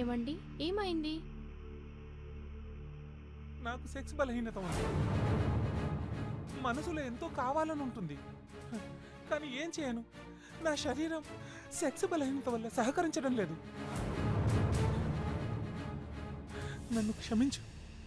ఏమండి ఏమైంది నాకు సెక్స్ బలహీనత ఉంది మనసులో ఎంతో కావాలని ఉంటుంది కానీ ఏం చేయను నా శరీరం సెక్స్ బలహీనత వల్ల సహకరించడం లేదు నన్ను క్షమించు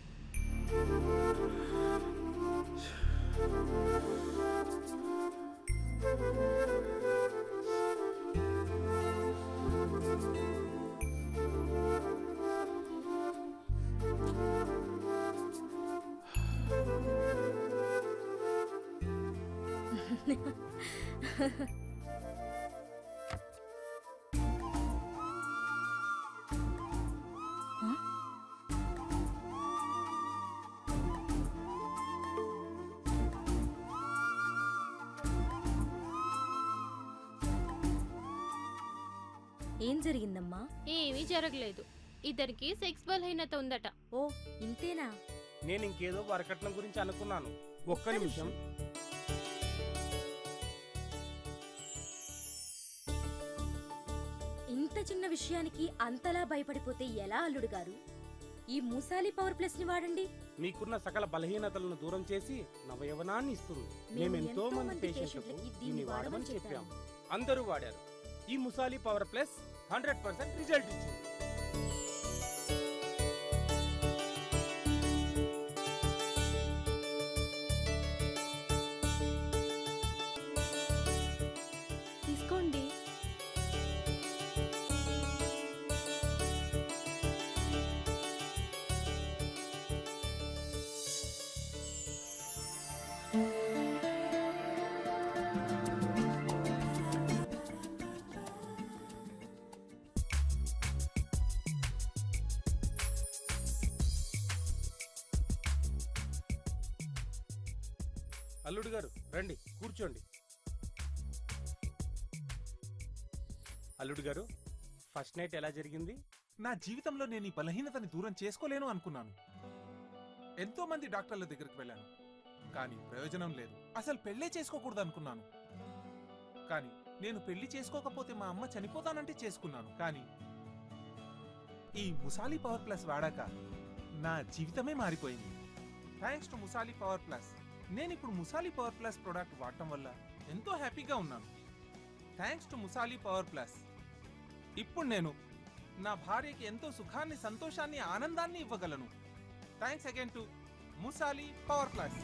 ఏం జరిగిందమ్మా ఏమీ జరగలేదు ఇద్దరికి సెక్స్ బలహీనత ఉందట ఓ ఇంతేనా నేను ఇంకేదో వరకట్నం గురించి అనుకున్నాను ఒక్క నిమిషం ఇంత చిన్న విషయానికి అంతలా భయపడిపోతే ఎలా అల్లుడు గారు ఈ మూసాలి పవర్ ప్లస్ ని వాడండి మీకున్న సకల బలహీనతలను దూరం చేసి నవయవనాన్ని ఇస్తుంది మేము ఎంతో మంది పేషెంట్లకు దీన్ని వాడమని చెప్పాం అందరూ వాడారు ఈ Musli power plus hundred percent result ఇచ్చింది తీసుకోండి అల్లుడు గారు రండి కూర్చోండి అల్లుడు గారు ఫస్ట్ నైట్ ఎలా జరిగింది నా జీవితంలో నేను ఈ బలహీనతని దూరం చేసుకోలేను అనుకున్నాను ఎంతో మంది డాక్టర్ల దగ్గరికి వెళ్ళాను కానీ ప్రయోజనం లేదు అసలు పెళ్ళే చేసుకోకూడదు అనుకున్నాను కానీ నేను పెళ్లి చేసుకోకపోతే మా అమ్మ చనిపోతానంటే చేసుకున్నాను కానీ ఈ ముసాలి పవర్ ప్లస్ వాడాక నా జీవితమే మారిపోయింది thanks to Musli power plus నేను ఇప్పుడు ముసాలి పవర్ ప్లస్ ప్రోడక్ట్ వాడటం వల్ల ఎంతో హ్యాపీగా ఉన్నాను thanks to Musli power plus ఇప్పుడు నేను నా భార్యకి ఎంతో సుఖాన్ని సంతోషాన్ని ఆనందాన్ని ఇవ్వగలను thanks again to Musli power plus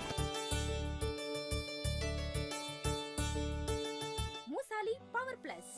Musli power plus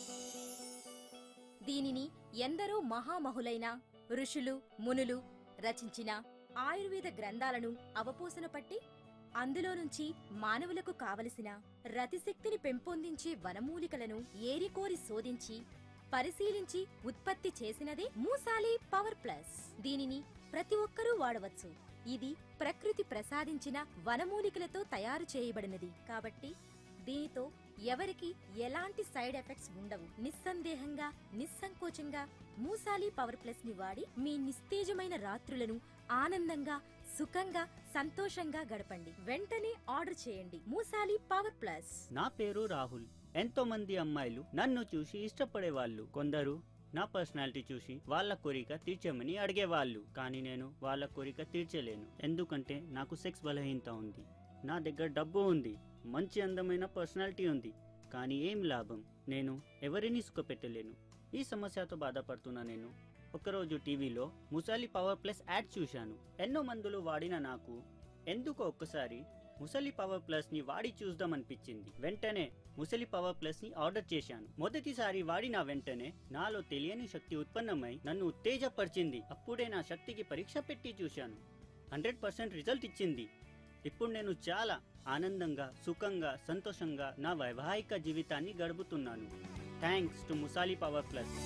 దీనిని ఎందరో మహామహులైన ఋషులు మునులు రచించిన ఆయుర్వేద గ్రంథాలను అవపోసన పట్టి అందులో నుంచి మానవులకు కావలసిన రతిశక్తిని పెంపొందించే వనమూలికలను ఏరికోరి శోధించి పరిశీలించి ఉత్పత్తి చేసినదే మూసాలి పవర్ ప్లస్ దీనిని ప్రతి ఒక్కరూ వాడవచ్చు ఇది ప్రకృతి ప్రసాదించిన వనమూలికలతో తయారు చేయబడినది కాబట్టి దీనితో ఎవరికి ఎలాంటి సైడ్ ఎఫెక్ట్స్ ఉండవు నిస్సందేహంగా నిస్సంకోచంగా మూసాలి పవర్ ప్లస్ ని వాడి మీ నిస్తేజమైన రాత్రులను ఆనందంగా సుఖంగా సంతోషంగా గడపండి వెంటనే ఆర్డర్ చేయండి మూసాలి పవర్ ప్లస్ నా పేరు రాహుల్ ఎంతో మంది అమ్మాయిలు నన్ను చూసి ఇష్టపడేవాళ్ళు కొందరు నా పర్సనాలిటీ చూసి వాళ్ళ కోరిక తీర్చమని అడిగేవాళ్ళు కానీ నేను వాళ్ళ కోరిక తీర్చలేను ఎందుకంటే నాకు సెక్స్ బలహీనత ఉంది నా దగ్గర డబ్బు ఉంది మంచి అందమైన పర్సనాలిటీ ఉంది కానీ ఏం లాభం నేను ఎవరిని సుఖపెట్టలేను ఈ సమస్యతో బాధపడుతున్న నేను ఒకరోజు టీవీలో ముసాలి పవర్ ప్లస్ యాడ్ చూశాను ఎన్నో మందులు వాడిన నాకు ఎందుకో ఒక్కసారి ముసలి పవర్ ప్లస్ ని వాడి చూద్దామనిపించింది వెంటనే ముసలి పవర్ ప్లస్ ని ఆర్డర్ చేశాను మొదటిసారి వాడిన వెంటనే నాలో తెలియని శక్తి ఉత్పన్నమై నన్ను ఉత్తేజపరిచింది అప్పుడే నా శక్తికి పరీక్ష పెట్టి చూశాను హండ్రెడ్ పర్సెంట్ రిజల్ట్ ఇచ్చింది ఇప్పుడు నేను చాలా ఆనందంగా సుఖంగా సంతోషంగా నా వైవాహిక జీవితాన్ని గడుపుతున్నాను thanks to Musli power plus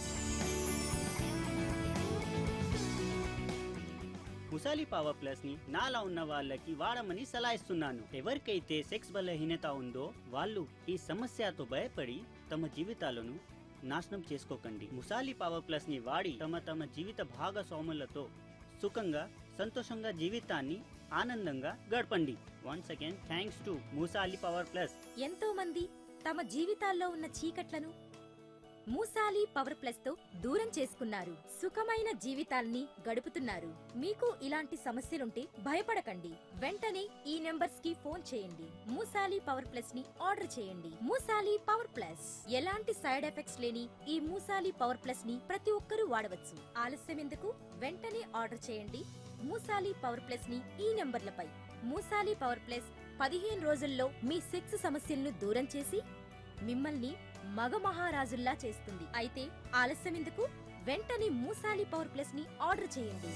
Musli power plus ని నాలా ఉన్న వాళ్ళకి వాడమని సలహిస్తున్నాను ఎవరికైతే సెక్స్ బలహీనత ఉందో వాళ్ళు ఈ సమస్యతో భయపడి తమ జీవితాలను నాశనం చేసుకోకండి ముసాలి పవర్ ప్లస్ ని వాడి తమ తమ జీవిత భాగస్వాములతో సుఖంగా సంతోషంగా జీవితాన్ని ఆనందంగా గడపండి once again thanks to Musli power plus ఎంతో మంది తమ జీవితాల్లో ఉన్న చీకట్లను మూసాలి పవర్ ప్లస్ తో దూరం చేసుకున్నారు సుఖమైన జీవితాల్ని గడుపుతున్నారు మీకు ఇలాంటి సమస్యలుంటే భయపడకండి వెంటనే ఈ నెంబర్స్ కి ఫోన్ చేయండి మూసాలి పవర్ ప్లస్ ని ఆర్డర్ చేయండి మూసాలి పవర్ ప్లస్ ఎలాంటి సైడ్ ఎఫెక్ట్స్ లేని ఈ మూసాలి పవర్ ప్లస్ ని ప్రతి ఒక్కరూ వాడవచ్చు ఆలస్యం ఎందుకు వెంటనే ఆర్డర్ చేయండి మూసాలి పవర్ ప్లస్ ని ఈ నెంబర్లపై మూసాలి పవర్ ప్లస్ పదిహేను రోజుల్లో మీ సెక్స్ సమస్యలను దూరం చేసి మిమ్మల్ని మగ మహారాజుల్లా చేస్తుంది అయితే ఆలస్యం ఎందుకు వెంటనే మూసాలి పవర్ ప్లస్ ని ఆర్డర్ చేయండి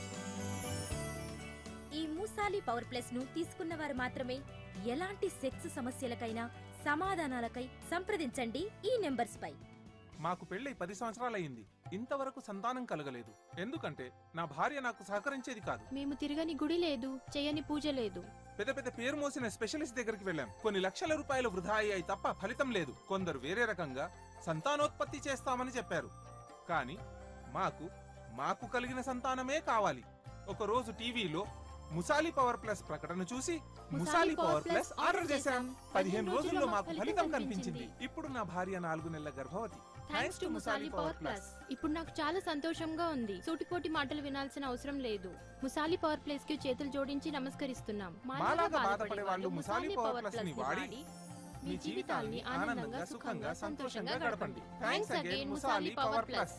ఈ మూసాలి పవర్ ప్లస్ ను తీసుకున్న వారు మాత్రమే ఎలాంటి సెక్స్ సమస్యలకైనా సమాధానాలకై సంప్రదించండి ఈ నెంబర్స్ పై మాకు పెళ్ళై పది సంవత్సరాలయ్యింది ఇంతవరకు సంతానం కలగలేదు ఎందుకంటే నా భార్య నాకు సహకరించేది కాదు మేము తిరగని గుడి లేదు చేయని పూజ లేదు పెద్ద పెద్ద పేరు మోసిన స్పెషలిస్ట్ దగ్గరికి వెళ్ళాం కొన్ని లక్షల రూపాయలు వృధా అయ్యాయి తప్ప ఫలితం లేదు కొందరు వేరే రకంగా సంతానోత్పత్తి చేస్తామని చెప్పారు కానీ మాకు మాకు కలిగిన సంతానమే కావాలి ఒక రోజు టీవీలో ముసాలి పవర్ ప్లస్ ప్రకటన చూసి ముసాలి పవర్ ప్లస్ ఆర్డర్ చేశాం పదిహేను రోజుల్లో మాకు ఫలితం కనిపించింది ఇప్పుడు నా భార్య నాలుగు నెలల గర్భవతి thanks to Musli power plus ఇప్పుడు నాకు చాలా సంతోషంగా ఉంది సూటిపోటి మాటలు వినాల్సిన అవసరం లేదు ముసాలి పవర్ ప్లస్ కి చేతులు జోడించి నమస్కరిస్తున్నాం మాలాగా బాధపడే వాళ్ళు ముసాలి పవర్ ప్లస్ ని వాడి మీ జీవితాల్ని ఆనందంగా సుఖంగా సంతోషంగా గడపండి thanks again Musli power plus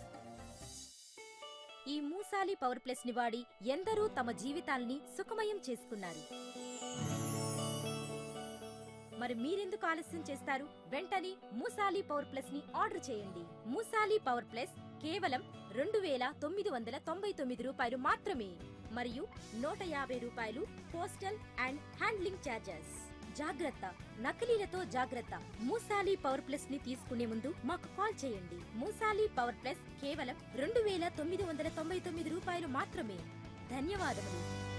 ఈ మూసాలి పవర్ ప్లస్ ని వాడి ఎందరూ తమ జీవితాల్ని సుఖమయం చేసుకున్నారు మరి మీరెందుకు ఆలస్యం చేస్తారు వెంటనే మూసాలి పవర్ ప్లస్ ని ఆర్డర్ చేయండి మూసాలి పవర్ ప్లస్ కేవలం రెండు వేల తొమ్మిది వందల తొంభై తొమ్మిది రూపాయలు మాత్రమే మరియు నూట యాభై రూపాయలు పోస్టల్ అండ్ హ్యాండ్లింగ్ ఛార్జెస్ జాగ్రత్త నకిలీలతో జాగ్రత్త మూసాలి పవర్ ప్లస్ ని తీసుకునే ముందు మాకు కాల్ చేయండి మూసాలి పవర్ ప్లస్ కేవలం రెండు వేల తొమ్మిది వందల తొంభై తొమ్మిది రూపాయలు మాత్రమే ధన్యవాదములు